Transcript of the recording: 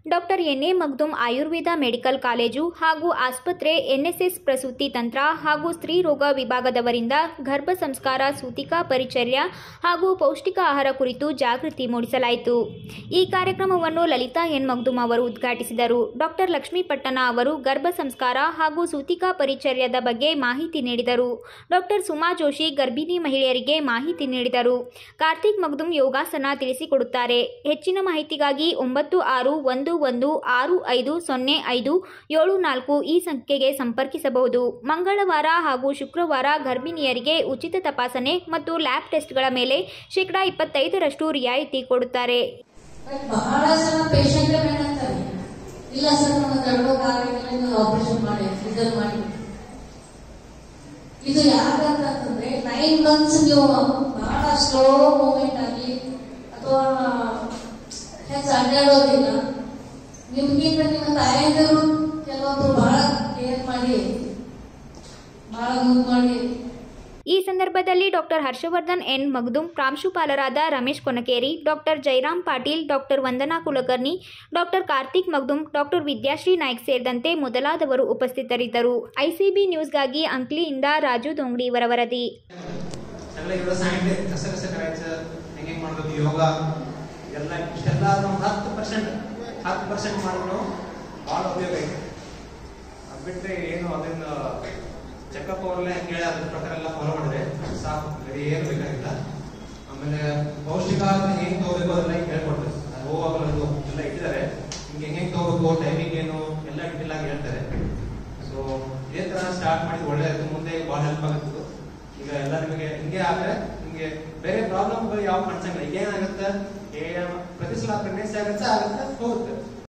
doctor N A Magdum Ayurveda medical college ಹಾಗೂ ಆಸ್ಪತ್ರೆ NSS ಪ್ರಸೂತಿ ತಂತ್ರ ಹಾಗೂ ಸ್ತ್ರೀ ರೋಗ ವಿಭಾಗದವರಿಂದ ಗರ್ಭ ಸಂಸ್ಕಾರ ಸೂತಿಕಾ ಪರಿಚರ್ಯ ಹಾಗೂ ಪೌಷ್ಟಿಕ ಆಹಾರ ಕುರಿತು ಜಾಗೃತಿ ಮೂಡಿಸಲಾಯಿತು ಈ ಕಾರ್ಯಕ್ರಮವನ್ನು ಲಲಿತಾ ಎನ್ ಮಗ್ದುಮ್ ಅವರು ಉದ್ಘಾಟಿಸಿದರು ಡಾಕ್ಟರ್ ಲಕ್ಷ್ಮೀ ಪಟ್ಟಣ ಅವರು ಗರ್ಭ ಸಂಸ್ಕಾರ ಹಾಗೂ ಸೂತಿಕಾ ಪರಿಚರ್ಯದ ಬಗ್ಗೆ ಮಾಹಿತಿ ನೀಡಿದರು ಡಾಕ್ಟರ್ ಸುಮಾ ಜೋಶಿ ಗರ್ಭಿಣಿ ಮಹಿಳೆಯರಿಗೆ ಮಾಹಿತಿ ನೀಡಿದರು ಕಾರ್ತಿಕ್ ಮಗ್ದುಮ್ ಯೋಗಾಸನ ತಿಳಿಸಿಕೊಡುತ್ತಾರೆ ಹೆಚ್ಚಿನ ಮಾಹಿತಿಗಾಗಿ ಒಂಬತ್ತು ಆರು ಒಂದು ಒಂದು ಆರು ಐದು ಸೊನ್ನೆ ಐದು ಏಳು ನಾಲ್ಕು ಈ ಸಂಖ್ಯೆಗೆ ಸಂಪರ್ಕಿಸಬಹುದು ಮಂಗಳವಾರ ಹಾಗೂ ಶುಕ್ರವಾರ ಗರ್ಭಿಣಿಯರಿಗೆ ಉಚಿತ ತಪಾಸಣೆ ಮತ್ತು ಲ್ಯಾಬ್ ಟೆಸ್ಟ್ಗಳ ಮೇಲೆ ಶೇಕಡಾ ಇಪ್ಪತ್ತೈದರಷ್ಟು ರಿಯಾಯಿತಿ ಕೊಡುತ್ತಾರೆ ಬಟ್ ಬಹಳ ಜನ ಪೇಷಂಟ್ ಏನಂತಾರೆ ಇಲ್ಲ ಸರ್ ನಮ್ಮ ತಡ್ಕೋಕ್ ಆಗಿಲ್ಲ ಆಪರೇಷನ್ ಮಾಡಿ ಸಿಸರ್ ಮಾಡಿ ಇದು ಯಾಕಂತಂದ್ರೆ ನೈನ್ ಮಂತ್ಸ್ ನೀವು ಬಹಳ ಸ್ಲೋ ಮೂಮೆಂಟ್ ಆಗಿ ಅಥವಾ ಹೆಚ್ಚು ಅಡ್ಡಾಡೋದಿಲ್ಲ ನಿಮ್ಗಿಂತ ನಿಮ್ಮ ತಾಯಂದಿರು ಕೆಲವೊಬ್ರು ಬಹಳ ಕೇರ್ ಮಾಡಿ ಬಹಳ ಮುದ್ದು ಮಾಡಿ ಈ ಸಂದರ್ಭದಲ್ಲಿ ಡಾಕ್ಟರ್ ಹರ್ಷವರ್ಧನ್ ಎನ್ ಮಗ್ದುಮ್ ಪ್ರಾಂಶುಪಾಲರಾದ Ramesh Konakeri doctor Jairam Patil doctor Vandana Kulkarni doctor Karthik Magdum doctor Vidyashree Naik ಸೇರಿದಂತೆ ಮೊದಲಾದವರು ಉಪಸ್ಥಿತರಿದ್ದರು ಐಸಿಬಿ ನ್ಯೂಸ್ಗಾಗಿ ಅಂಕ್ಲಿಯಿಂದ ರಾಜು ದೊಂಗಡಿ ಇವರ ವರದಿ ಎಲ್ಲ ಇವಾಗ ಸಾಯಂಕಾಲ ಕಸ ಕಸ करायचं ಹೆಂಗೆ ಮಾಡ್ಬೇಕು ಯೋಗ ಎಲ್ಲ ಇಷ್ಟೆಲ್ಲ ಒಂದು ಹತ್ತು ಪರ್ಸೆಂಟ್ ಹತ್ತು ಪರ್ಸೆಂಟ್ ಮಾಡಿದ್ರು ಭಾಳ ಉಪಯೋಗ ಐತೆ ಅದ್ ಬಿಟ್ರೆ ಏನು ಅದನ್ನ ಚೆಕಪ್ ಅವರೆಲ್ಲ ಕೇಳಿ ಅದ್ರ ಪ್ರಕಾರ ಎಲ್ಲ ಫಾಲೋ ಮಾಡಿದ್ರೆ ಸಾಕು ಬೇರೆ ಏನು ಬೇಕಾಗಿಲ್ಲ ಆಮೇಲೆ ಪೌಷ್ಟಿಕ ಆಹಾರ ಹೆಂಗ್ ತಗೋಬೇಕು ಅದೆಲ್ಲ ಹಿಂಗ್ ಹೇಳ್ಕೊಡ್ತಾರೆ ಅದು ಹೋಗುವಾಗಲೂ ಅದು ಎಲ್ಲ ಇಟ್ಟಿದ್ದಾರೆ ಹಿಂಗೆ ಹೆಂಗ್ ತಗೋಬೇಕು ಟೈಮಿಂಗ್ ಏನು ಎಲ್ಲ ಡೀಟೇಲ್ ಆಗಿ ಹೇಳ್ತಾರೆ ಸೊ ಇದೇ ತರ ಸ್ಟಾರ್ಟ್ ಮಾಡಿ ಒಳ್ಳೆಯದು ಮುಂದೆ ಭಾಳ ಹೆಲ್ಪ್ ಆಗುತ್ತೆ ಈಗ ಎಲ್ಲ ನಿಮಗೆ ಹಿಂಗೆ ಆದ್ರೆ ನಿಮಗೆ ಬೇರೆ ಪ್ರಾಬ್ಲಮ್ಗಳು ಯಾವ ಕಾಣಿಸಂಗಿಲ್ಲ ಈಗ ಏನಾಗುತ್ತೆ ಏ ಪ್ರತಿ ಸಲ ಪ್ರೆಗ್ನೆನ್ಸಿ ಆಗುತ್ತೆ ಆಗುತ್ತೆ ಹೋಗುತ್ತೆ